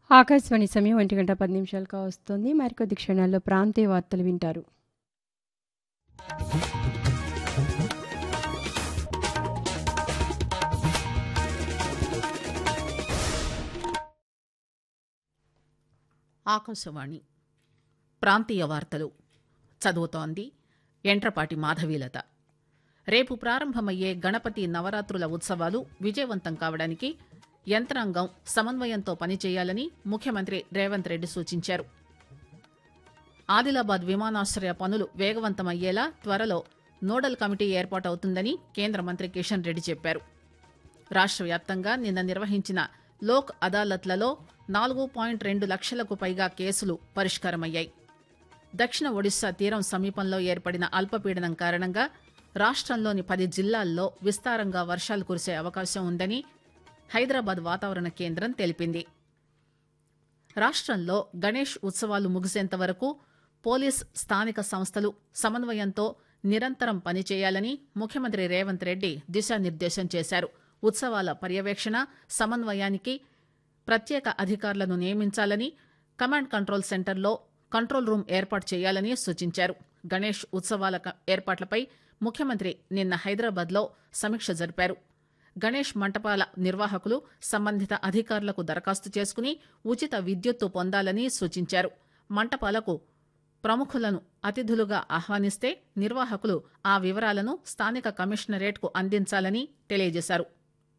ఆకాశవాణి సమయం ఒంటి గంట పది నిమిషాలుగా వస్తుంది మరికొద్ది క్షణాల్లో ప్రాంతీయ వార్తలు వింటారు ఆకాశవాణి ప్రాంతీయ వార్తలు చదువుతోంది ఎంట్రపాటి మాధవీలత రేపు ప్రారంభమయ్యే గణపతి నవరాత్రుల ఉత్సవాలు విజయవంతం కావడానికి యంత్రాంగం సమన్వయంతో పనిచేయాలని ముఖ్యమంత్రి రేవంత్ రెడ్డి సూచించారు ఆదిలాబాద్ విమానాశ్రయ పనులు వేగవంతమయ్యేలా త్వరలో నోడల్ కమిటీ ఏర్పాటవుతుందని కేంద్ర మంత్రి కిషన్ రెడ్డి చెప్పారు రాష్ట్ర వ్యాప్తంగా నిన్న నిర్వహించిన లోక్ అదాలత్లలో నాలుగు పాయింట్ రెండు లక్షలకు పైగా కేసులు పరిష్కారమయ్యాయి దక్షిణ ఒడిశా తీరం సమీపంలో ఏర్పడిన అల్పపీడనం కారణంగా రాష్ట్రంలోని పది జిల్లాల్లో విస్తారంగా వర్షాలు కురిసే అవకాశం ఉందని హైదరాబాద్ వాతావరణ కేంద్రం తెలిపింది రాష్ట్రంలో గణేష్ ఉత్సవాలు ముగిసేంత వరకు పోలీస్ స్థానిక సంస్థలు సమన్వయంతో నిరంతరం పనిచేయాలని ముఖ్యమంత్రి రేవంత్ రెడ్డి దిశానిర్దేశం చేశారు ఉత్సవాల పర్యవేక్షణ సమన్వయానికి ప్రత్యేక అధికారులను నియమించాలని కమాండ్ కంట్రోల్ సెంటర్లో కంట్రోల్ రూమ్ ఏర్పాటు చేయాలని సూచించారు గణేష్ ఉత్సవాల క- ఏర్పాట్లపై ముఖ్యమంత్రి నిన్న హైదరాబాద్లో సమీక్ష జరిపారు గణేష్ మంటపాల నిర్వాహకులు సంబంధిత అధికారులకు దరఖాస్తు చేసుకుని ఉచిత విద్యుత్తు పొందాలని సూచించారు మంటపాలకు ప్రముఖులను అతిథులుగా ఆహ్వానిస్తే నిర్వాహకులు ఆ వివరాలను స్థానిక కమిషనరేట్కు అందించాలని తెలియజేశారు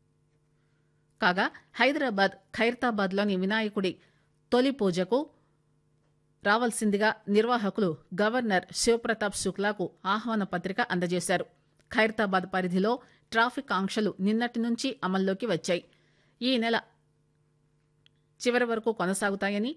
కాగా హైదరాబాద్ ఖైరతాబాద్లోని వినాయకుడి తొలి పూజకు రావాల్సిందిగా నిర్వాహకులు గవర్నర్ శివప్రతాప్ శుక్లాకు ఆహ్వాన పత్రిక అందజేశారు ఖైరతాబాద్ పరిధిలో ట్రాఫిక్ ఆంక్షలు నిన్నటి నుంచి అమల్లోకి వచ్చాయి ఈ నెల చివరి వరకు కొనసాగుతాయని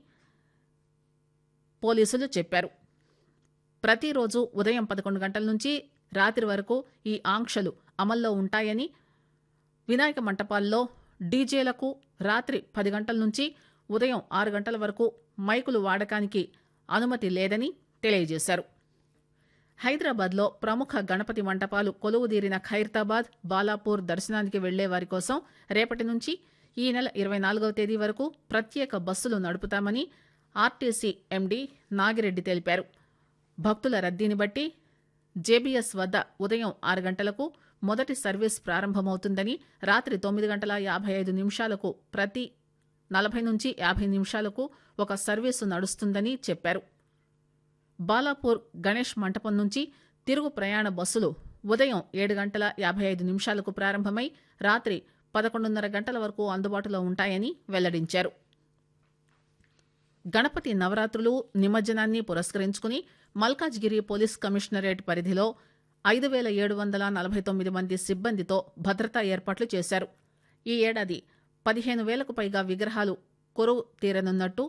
పోలీసులు చెప్పారు ప్రతిరోజు ఉదయం పదకొండు గంటల నుంచి రాత్రి వరకు ఈ ఆంక్షలు అమల్లో ఉంటాయని వినాయక మంటపాల్లో డీజేలకు రాత్రి పది గంటల నుంచి ఉదయం ఆరు గంటల వరకు మైకులు వాడకానికి అనుమతి లేదని తెలియజేశారు హైదరాబాద్లో ప్రముఖ గణపతి మంటపాలు కొలువుదీరిన ఖైరతాబాద్ బాలాపూర్ దర్శనానికి వెళ్లే వారి కోసం రేపటి నుంచి ఈ నెల ఇరవై నాలుగవ తేదీ వరకు ప్రత్యేక బస్సులు నడుపుతామని ఆర్టీసీ ఎండీ నాగిరెడ్డి తెలిపారు భక్తుల రద్దీని బట్టి జేబీఎస్ వద్ద ఉదయం ఆరు గంటలకు మొదటి సర్వీస్ ప్రారంభమవుతుందని రాత్రి తొమ్మిది గంటల యాభై ఐదు నిమిషాలకు ప్రతి నలభై నుంచి యాభై నిమిషాలకు ఒక సర్వీసు నడుస్తుందని చెప్పారు బాలాపూర్ గణేష్ మంటపం నుంచి తిరుగు ప్రయాణ బస్సులు ఉదయం ఏడు గంటల యాభై ఐదు నిమిషాలకు ప్రారంభమై రాత్రి పదకొండున్నర గంటల వరకు అందుబాటులో ఉంటాయని వెల్లడించారు గణపతి నవరాత్రులు నిమజ్జనాన్ని పురస్కరించుకుని మల్కాజ్గిరి పోలీస్ కమిషనరేట్ పరిధిలో ఐదు వేల ఏడు వందల నలభై తొమ్మిది మంది సిబ్బందితో భద్రతా ఏర్పాట్లు చేశారు ఈ ఏడాది పదిహేను వేలకు పైగా విగ్రహాలు కొరువు తీరనున్నట్టు